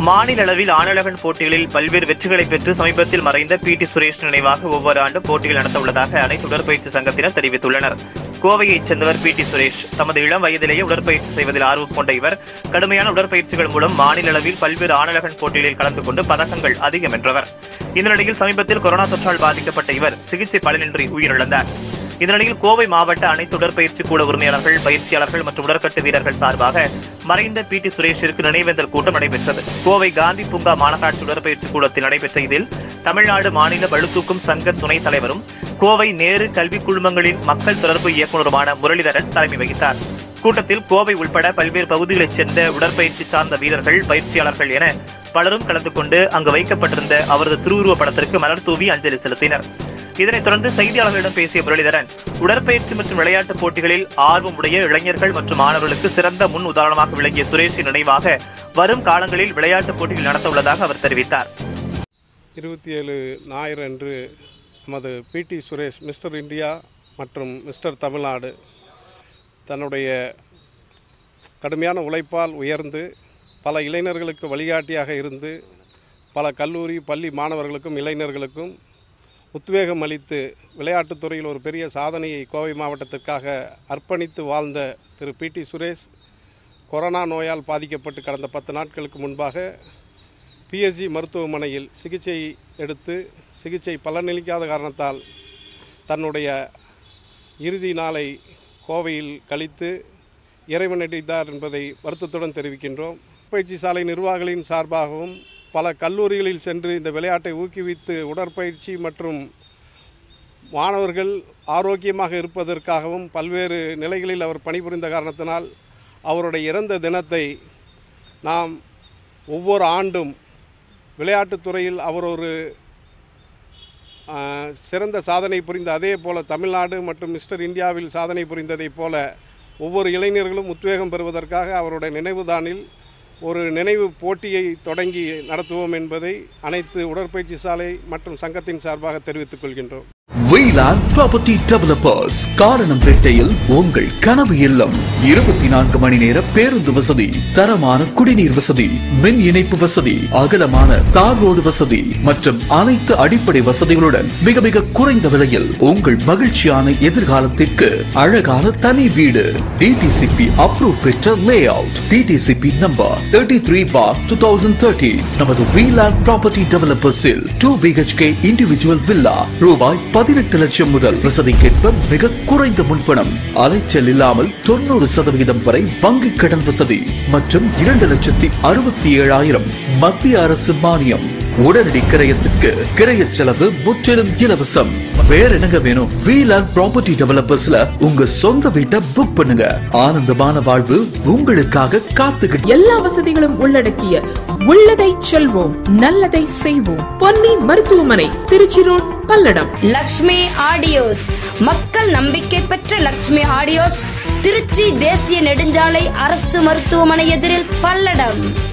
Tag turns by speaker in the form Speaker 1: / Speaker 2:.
Speaker 1: மாநில அளவில் ஆணழகன் போட்டிகளில் பல்வேறு வெற்றிகளை பெற்று சமீபத்தில் மறைந்த பி டி சுரேஷ் நினைவாக ஒவ்வொரு ஆண்டும் போட்டிகள் நடத்த உள்ளதாக அனைத்து உடற்பயிற்சி சங்கத்தினர் தெரிவித்துள்ளனர் கோவையைச் சேர்ந்தவர் பி டி சுரேஷ் தமது இளம் வயதிலேயே உடற்பயிற்சி செய்வதில் ஆர்வம் கொண்ட இவர் கடுமையான உடற்பயிற்சிகள் மூலம் மாநில அளவில் பல்வேறு ஆணழகன் போட்டிகளில் கலந்து கொண்டு பதக்கங்கள் அதிகம் வென்றவர் இந்த நிலையில் சமீபத்தில் கொரோனா தொற்றால் பாதிக்கப்பட்ட இவர் சிகிச்சை பலனின்றி உயிரிழந்தார் இந்த நிலையில் கோவை மாவட்ட அனைத்து உடற்பயிற்சி கூட உரிமையாளர்கள் பயிற்சியாளர்கள் மற்றும் உடற்கட்டு வீரர்கள் சார்பாக மறைந்த பி டி சுரேஷிற்கு நினைவேந்தல் கூட்டம் நடைபெற்றது கோவை காந்தி பூங்கா மாநகராட்சி உடற்பயிற்சி கூடத்தில் நடைபெற்ற இதில் தமிழ்நாடு மாநில பளுதூக்கும் சங்க துணைத் தலைவரும் கோவை நேரு கல்விக் குழுமங்களின் மக்கள் தொடர்பு இயக்குநருமான முரளிதரன் தலைமை வகித்தார் கூட்டத்தில் கோவை உள்பட பல்வேறு பகுதிகளைச் சேர்ந்த உடற்பயிற்சி சார்ந்த வீரர்கள் பயிற்சியாளர்கள் என பலரும் கலந்து கொண்டு அங்கு வைக்கப்பட்டிருந்த அவரது திருவுருவ படத்திற்கு மலர் தூவி அஞ்சலி செலுத்தினர் இதனைத் தொடர்ந்து செய்தியாளர்களிடம் பேசிய முரளிதரன் உடற்பயிற்சி மற்றும் விளையாட்டுப் போட்டிகளில் ஆர்வம் உடைய இளைஞர்கள் மற்றும் மாணவர்களுக்கு சிறந்த முன் உதாரணமாக விளங்கிய சுரேஷின் நினைவாக வரும் காலங்களில் விளையாட்டுப் போட்டிகள் நடத்த உள்ளதாக அவர் தெரிவித்தார்
Speaker 2: இருபத்தி ஏழு ஞாயிறு அன்று நமது பிடி சுரேஷ் மிஸ்டர் இந்தியா மற்றும் மிஸ்டர் தமிழ்நாடு தன்னுடைய கடுமையான உழைப்பால் உயர்ந்து பல இளைஞர்களுக்கு வழிகாட்டியாக இருந்து பல கல்லூரி பள்ளி மாணவர்களுக்கும் இளைஞர்களுக்கும் உத்வேகம் அளித்து விளையாட்டுத் துறையில் ஒரு பெரிய சாதனையை கோவை மாவட்டத்திற்காக அர்ப்பணித்து வாழ்ந்த திரு பிடி சுரேஷ் கொரோனா நோயால் பாதிக்கப்பட்டு கடந்த பத்து நாட்களுக்கு முன்பாக பிஎஸ்ஜி மருத்துவமனையில் சிகிச்சை எடுத்து சிகிச்சை பலனளிக்காத காரணத்தால் தன்னுடைய இறுதி நாளை கோவையில் கழித்து இறைவனடித்தார் என்பதை வருத்தத்துடன் தெரிவிக்கின்றோம் பயிற்சி சாலை நிர்வாகிகளின் சார்பாகவும் பல கல்லூரிகளில் சென்று இந்த விளையாட்டை ஊக்குவித்து உடற்பயிற்சி மற்றும் மாணவர்கள் ஆரோக்கியமாக இருப்பதற்காகவும் பல்வேறு நிலைகளில் அவர் பணிபுரிந்த காரணத்தினால் அவருடைய இறந்த தினத்தை நாம் ஒவ்வொரு ஆண்டும் விளையாட்டுத் துறையில் அவர் ஒரு ஆ, சிறந்த சாதனை புரிந்த அதே போல தமிழ்நாடு மற்றும் மிஸ்டர் இந்தியாவில் சாதனை புரிந்ததைப் போல ஒவ்வொரு இளைஞர்களும் உத்வேகம் பெறுவதற்காக அவருடைய நினைவுதானில் ஒரு நினைவு போட்டியை தொடங்கி நடத்துவோம் என்பதை அனைத்து உடற்பயிற்சி சாலை மற்றும் சங்கத்தின் சார்பாக தெரிவித்துக் கொள்கின்றோம்
Speaker 3: வீலான் ப்ராப்பர்ட்டி டெவலப்பர்ஸ் காரணம் பேட்டையில் உங்கள் கனவு இல்லம் இருபத்தி நான்கு மணி நேர பேருந்து வசதி தரமான குடிநீர் வசதி மின் இணைப்பு வசதி அகலமான தார் ரோடு வசதி மற்றும் அனைத்து அடிப்படை வசதிகளுடன் மிக மிக குறைந்த விலையில் உங்கள் மகிழ்ச்சியான எதிர்காலத்திற்கு அழகான தனி வீடு டிடிசிபி அப்ரூவ் பெற்ற lay out DTCP number thirty three bar two thousand thirty நமது வீலான் ப்ராப்பர்ட்டி டெவலப்பர்ஸில் டூ பிஹெச்கே இண்டிவிஜுவல் வில்லா ரூபாய் பதினெட்டு லட்சம் முதல் வசதிக்கேற்ப மிக குறைந்த முன்பணம் அலைச்சல் இல்லாமல் தொண்ணூறு சதவிகிதம் வரை வங்கி கடன் வசதி மற்றும் இரண்டு லட்சத்தி அறுபத்தி ஏழாயிரம் மத்திய அரசு மானியம் உடனடி கிரயத்திற்கு கிரய செலவு முற்றிலும் இலவசம் வேற என்னங்க வேணும் வீலான் ப்ராப்பர்ட்டி டெவலப்பர்ஸ்ல உங்க சொந்த வீட்டை புக் பண்ணுங்க ஆனந்தமான வாழ்வு உங்களுக்காக காத்துக்கிட்டு
Speaker 4: எல்லா வசதிகளும் உள்ளடக்கிய உள்ளதை செல்வோம் நல்லதை செய்வோம் பொன்னி மருத்துவமனை திருச்சி ரோட் பல்லடம்
Speaker 5: லக்ஷ்மி ஆடியோஸ் மக்கள் நம்பிக்கை பெற்ற லக்ஷ்மி ஆடியோஸ் திருச்சி தேசிய நெடுஞ்சாலை அரசு மருத்துவமனை எதிரில் பல்லடம்